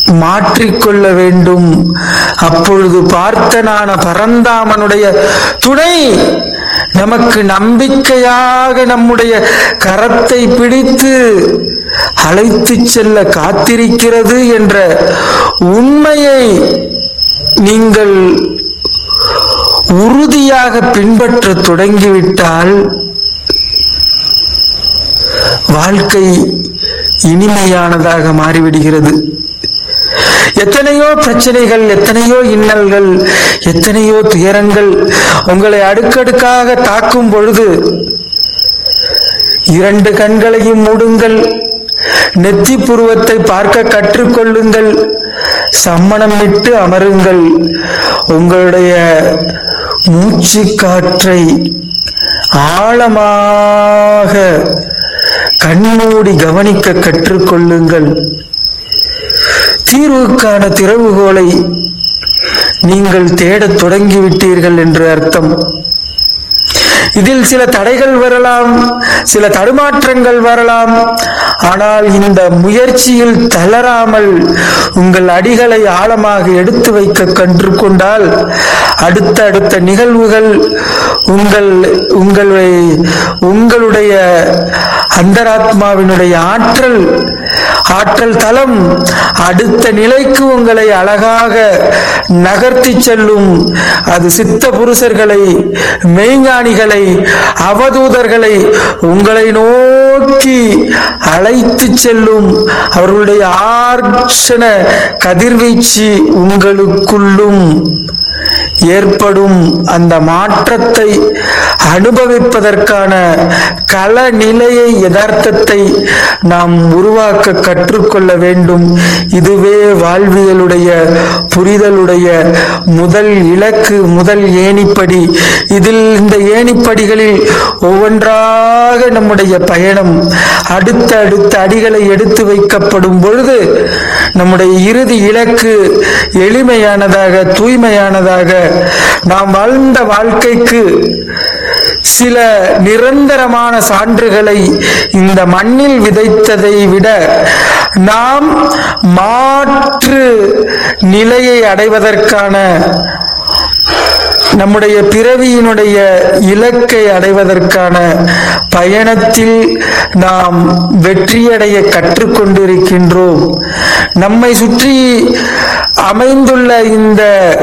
மாற்றிக்கொள்ள வேண்டும் அப்பொழுது பார்த்தனான பரந்தாமனுடைய துணை நமக்கு நம்பிக்கையாக நம்முடைய கரத்தை பிடித்து அழைத்துச் செல்ல காத்திருக்கிறது என்ற உண்மையை நீங்கள் உறுதியாக பின்பற்ற தொடங்கிவிட்டால் வாழ்க்கை இனிமையானதாக மாறிவிடுகிறது எத்தனையோ பிரச்சனைகள் எத்தனையோ இன்னல்கள் எத்தனையோ துயரங்கள் உங்களை அடுக்கடுக்காக தாக்கும் பொழுது இரண்டு கண்களையும் மூடுங்கள் நெத்தி புருவத்தை பார்க்க கற்றுக்கொள்ளுங்கள் சம்மணம் விட்டு அமருங்கள் உங்களுடைய மூச்சு காற்றை ஆழமாக கண்மூடி கவனிக்க கற்றுக்கொள்ளுங்கள் தீர்வுக்கான திறவுகோலை நீங்கள் தேடத் தொடங்கிவிட்டீர்கள் என்று அர்த்தம் இதில் சில தடைகள் வரலாம் சில தடுமாற்றங்கள் வரலாம் ஆனால் இந்த முயற்சியில் தளராமல் உங்கள் அடிகளை ஆழமாக எடுத்து வைக்க கற்றுக்கொண்டால் அடுத்த அடுத்த நிகழ்வுகள் உங்கள் உங்களை உங்களுடைய அந்தராத்மாவினுடைய ஆற்றல் ஆற்றல் தளம் அடுத்த நிலைக்கு உங்களை அழகாக நகர்த்தி செல்லும் அது சித்த புருஷர்களை மெய்ஞானிகளை அவதூதர்களை உங்களை நோக்கி அழைத்து செல்லும் அவர்களுடைய ஆர்ஷன கதிர்வீச்சு உங்களுக்குள்ளும் ஏற்படும் அந்த மாற்றத்தை அனுபவிப்பதற்கான கள நிலையை யதார்த்தத்தை நாம் உருவாக்க கற்றுக்கொள்ள வேண்டும் இதுவே வாழ்வியலுடைய புரிதலுடைய முதல் இலக்கு முதல் ஏணிப்படி இதில் இந்த ஏணிப்படிகளில் ஒவ்வொன்றாக நம்முடைய பயணம் அடுத்த அடுத்த அடிகளை எடுத்து வைக்கப்படும் பொழுது நம்முடைய இறுதி இலக்கு எளிமையானதாக தூய்மையானதாக நாம் வாழ்ந்த வாழ்க்கைக்கு சில நிரந்தரமான சான்றுகளை இந்த மண்ணில் விதைத்ததை விட நாம் மாற்று நிலையை அடைவதற்கான நம்முடைய பிறவியினுடைய இலக்கை அடைவதற்கான பயணத்தில் நாம் வெற்றியடைய கற்றுக்கொண்டிருக்கின்றோம் நம்மை சுற்றி அமைந்துள்ள இந்த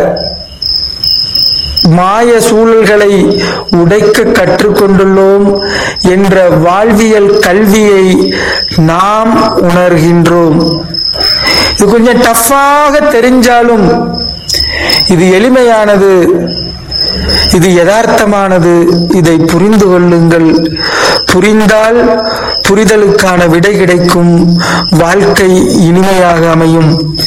மாய சூழல்களை உடைக்க கற்றுக்கொண்டுள்ளோம் என்ற வாழ்வியல் கல்வியை நாம் உணர்கின்றோம் இது கொஞ்சம் டஃப்பாக தெரிஞ்சாலும் இது எளிமையானது இது யதார்த்தமானது இதை புரிந்து கொள்ளுங்கள் புரிந்தால் புரிதலுக்கான விடை கிடைக்கும் வாழ்க்கை இனிமையாக அமையும்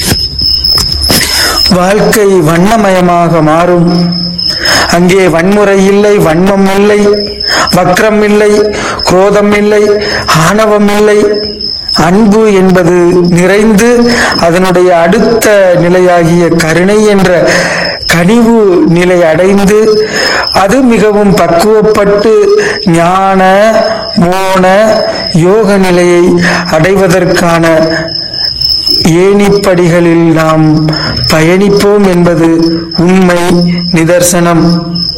வாழ்க்கை வண்ணமயமாக மாறும் அங்கே வன்முறை இல்லை வன்மம் இல்லை வக்ரம் இல்லை குரோதம் இல்லை ஆணவம் இல்லை அன்பு என்பது நிறைந்து அதனுடைய அடுத்த நிலையாகிய கருணை என்ற கனிவு நிலை அடைந்து அது மிகவும் பக்குவப்பட்டு ஞான மோன யோக நிலையை அடைவதற்கான ஏணிப்படிகளில் நாம் பயணிப்போம் என்பது உண்மை நிதர்சனம்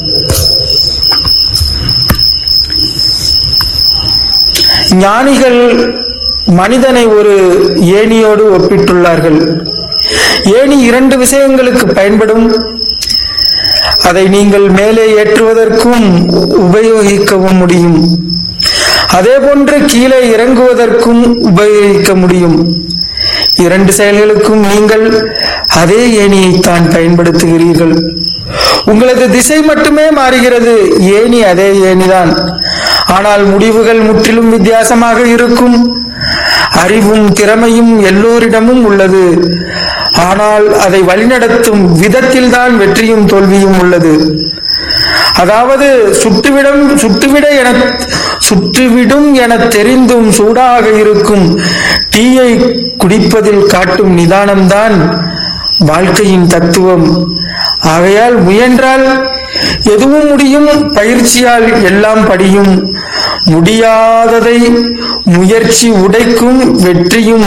ஞானிகள் மனிதனை ஒரு ஏணியோடு ஒப்பிட்டுள்ளார்கள் ஏணி இரண்டு விஷயங்களுக்கு பயன்படும் அதை நீங்கள் மேலே ஏற்றுவதற்கும் உபயோகிக்கவும் முடியும் அதே போன்று கீழே இறங்குவதற்கும் உபயோகிக்க முடியும் இரண்டு செயல்களுக்கும் நீங்கள் அதே ஏணியைத்தான் பயன்படுத்துகிறீர்கள் உங்களது திசை மட்டுமே மாறுகிறது ஏணி அதே ஏணிதான் ஆனால் முடிவுகள் முற்றிலும் வித்தியாசமாக இருக்கும் அறிவும் திறமையும் எல்லோரிடமும் உள்ளது ஆனால் அதை வழிநடத்தும் விதத்தில்தான் வெற்றியும் தோல்வியும் உள்ளது அதாவது சுட்டுவிடம் சுட்டுவிட என சுட்டுவிடும் என தெரிந்தும் சூடாக இருக்கும் டீயை குடிப்பதில் காட்டும் நிதானம்தான் வாழ்க்கையின் தத்துவம் ஆகையால் முயன்றால் எதுவும் முடியும் பயிற்சியால் எல்லாம் படியும் முடியாததை முயற்சி உடைக்கும் வெற்றியும்